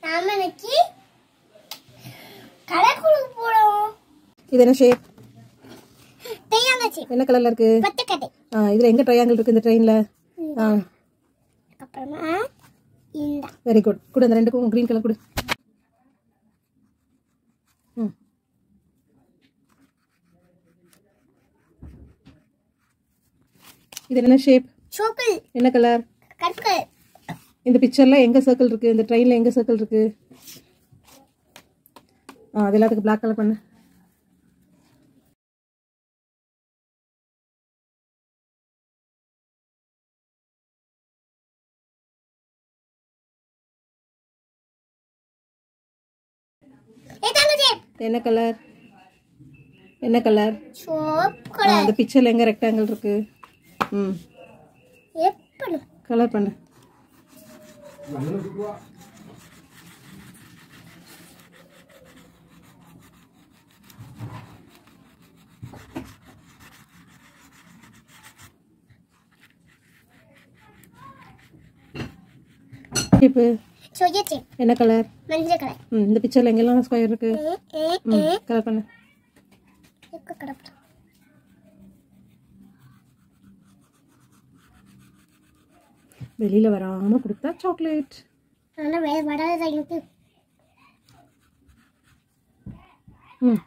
நாம இன்னைக்கு கடைக்குழு போறோம் இது என்ன ஷேப் தெரியாங்கச்சி என்ன கலர்ல இருக்கு பத்து கடை ஆ இதுல எங்க ட்ரையாங்கிள் இருக்கு இந்த ட்ரெயின்ல ஆ அப்புறமா இந்த வெரி குட் கூட அந்த ரெண்டுக்கும் கிரீன் கலர் கொடு ம் இது என்ன ஷேப் சோக்கிள் என்ன கலர் கற்கள் இந்த பிக்சர்ல எங்க சர்க்கிள் இருக்கு இந்த ட்ரெயின்ல எங்க சர்க்கிள் இருக்கு ஆ அது எல்லாத்துக்கும் பிளாக் கலர் பண்ணு ஏ தங்கச்சி என்ன கலர் என்ன கலர் சோப் ஆ கலர் அந்த பிக்சர்ல எங்க ரெக்டாங்கிள் இருக்கு ம் எப்படி கலர் பண்ணு இப்போ சொல்லிச்சு என்ன கலர் மஞ்சள் கலர் ம் இந்த பிக்சர்ல எங்கெல்லாம் ஸ்கொயர் இருக்கு ஏ ஏ ம் கலர் பண்ணு எக்க கடப்பா வெளியில வராம கொடுத்தா சாக்லேட் ஆனால் வேறு வராது எனக்கு ம்